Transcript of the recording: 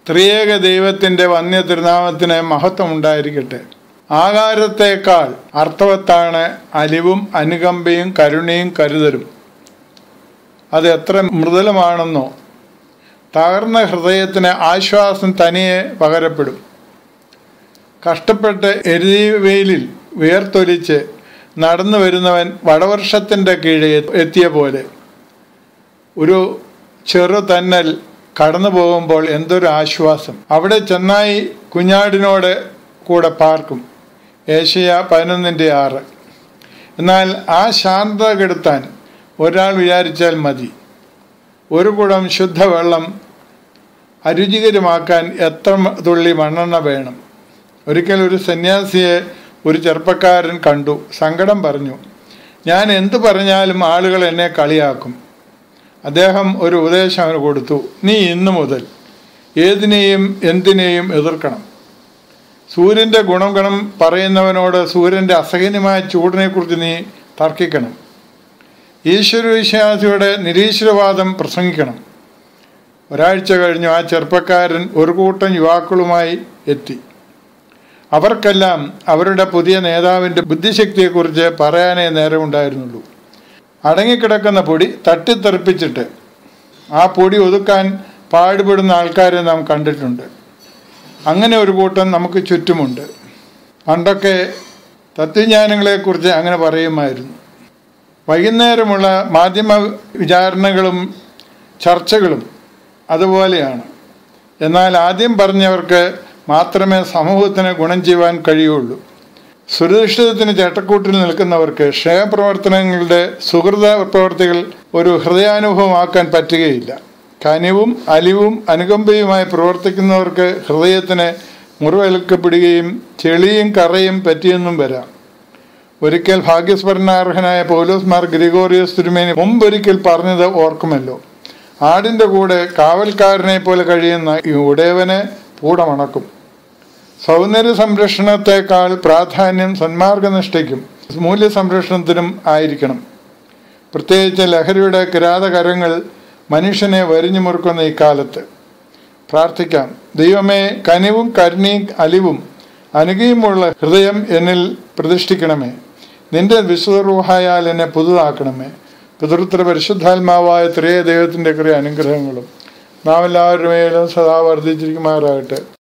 ത്രിയേക ദൈവത്തിൻ്റെ വന്യ തിരുനാമത്തിന് മഹത്വം ഉണ്ടായിരിക്കട്ടെ ആകാരത്തേക്കാൾ അർത്ഥവത്താണ് അലിവും അനുകമ്പയും കരുണയും കരുതലും അത് എത്ര മൃദുലമാണെന്നോ തകർന്ന ഹൃദയത്തിന് ആശ്വാസം തനിയെ പകരപ്പെടും കഷ്ടപ്പെട്ട് എരുതി വെയിലിൽ വിയർത്തൊലിച്ച് നടന്നു വരുന്നവൻ വടവർഷത്തിൻ്റെ കീഴെ എത്തിയ പോലെ ഒരു ചെറു തന്നൽ കടന്നു പോകുമ്പോൾ എന്തൊരു ആശ്വാസം അവിടെ ചെന്നായി കുഞ്ഞാടിനോട് കൂടെ പാർക്കും ഏഷ്യ പതിനൊന്നിൻ്റെ ആറ് എന്നാൽ ആ ശാന്തത കെടുത്താൻ ഒരാൾ വിചാരിച്ചാൽ മതി ഒരു കുടം ശുദ്ധവെള്ളം അരുചികരമാക്കാൻ എത്ര തുള്ളി മണ്ണെണ്ണ വേണം ഒരിക്കൽ ഒരു സന്യാസിയെ ഒരു ചെറുപ്പക്കാരൻ കണ്ടു സങ്കടം പറഞ്ഞു ഞാൻ എന്തു പറഞ്ഞാലും ആളുകൾ എന്നെ കളിയാക്കും അദ്ദേഹം ഒരു ഉപദേശം അവന് കൊടുത്തു നീ ഇന്നു മുതൽ ഏതിനെയും എന്തിനേയും എതിർക്കണം സൂര്യൻ്റെ ഗുണം ഗുണം പറയുന്നവനോട് സൂര്യൻ്റെ അസഹനമായ ചൂടിനെക്കുറിച്ച് നീ തർക്കിക്കണം ഈശ്വര വിശ്വാസിയുടെ നിരീശ്വരവാദം പ്രസംഗിക്കണം ഒരാഴ്ച കഴിഞ്ഞു ആ ചെറുപ്പക്കാരൻ ഒരു കൂട്ടം യുവാക്കളുമായി എത്തി അവർക്കെല്ലാം അവരുടെ പുതിയ നേതാവിൻ്റെ ബുദ്ധിശക്തിയെക്കുറിച്ച് പറയാനേ നേരമുണ്ടായിരുന്നുള്ളൂ അടങ്ങിക്കിടക്കുന്ന പൊടി തട്ടിത്തെറിപ്പിച്ചിട്ട് ആ പൊടി ഒതുക്കാൻ പാടുപെടുന്ന ആൾക്കാരെ നാം കണ്ടിട്ടുണ്ട് അങ്ങനെ ഒരു കൂട്ടം നമുക്ക് ചുറ്റുമുണ്ട് പണ്ടൊക്കെ തത്വജ്ഞാനങ്ങളെക്കുറിച്ച് അങ്ങനെ പറയുമായിരുന്നു വൈകുന്നേരമുള്ള മാധ്യമ വിചാരണകളും ചർച്ചകളും അതുപോലെയാണ് എന്നാൽ ആദ്യം പറഞ്ഞവർക്ക് മാത്രമേ സമൂഹത്തിന് ഗുണം ചെയ്യുവാൻ കഴിയുള്ളൂ സുരക്ഷിതത്തിന് ചട്ടക്കൂട്ടിൽ നിൽക്കുന്നവർക്ക് ക്ഷേമപ്രവർത്തനങ്ങളുടെ സുഹൃത പ്രവർത്തികൾ ഒരു ഹൃദയാനുഭവമാക്കാൻ പറ്റുകയില്ല കനിവും അലിവും അനുകമ്പയുമായി പ്രവർത്തിക്കുന്നവർക്ക് ഹൃദയത്തിന് മുറിവേൽക്കപ്പെടുകയും ചെളിയും കറയും പറ്റിയെന്നും വരാം ഒരിക്കൽ ഭാഗ്യസ്മരണാർഹനായ പൗലോസ് മാർ ഗ്രിഗോറിയസ് തിരുമേനി മുമ്പൊരിക്കൽ പറഞ്ഞത് ഓർക്കുമല്ലോ ആടിൻ്റെ കൂടെ കാവൽക്കാരനെ പോലെ കഴിയുന്ന ഈ ഉടയവനെ പൂടമണക്കും സൗന്ദര്യ സംരക്ഷണത്തെക്കാൾ പ്രാധാന്യം സന്മാർഗനിഷ്ഠയ്ക്കും മൂല്യ സംരക്ഷണത്തിനും ആയിരിക്കണം പ്രത്യേകിച്ച് ലഹരിയുടെ കിരാതകരങ്ങൾ മനുഷ്യനെ വരിഞ്ഞു മുറുക്കുന്ന ഇക്കാലത്ത് പ്രാർത്ഥിക്കാം ദൈവമേ കനിവും കരുണയും അലിവും അനുകയുമുള്ള ഹൃദയം എന്നിൽ പ്രതിഷ്ഠിക്കണമേ നിന്റെ വിശുദ്ധറൂഹായാൽ എന്നെ പുതുതാക്കണമേ പിതൃത്ര പരിശുദ്ധാത്മാവായ ത്രേയ ദൈവത്തിൻ്റെ കുറേ അനുഗ്രഹങ്ങളും നാം എല്ലാവരുടെ മേലും സദാ വർദ്ധിച്ചിരിക്കുമാറാകട്ടെ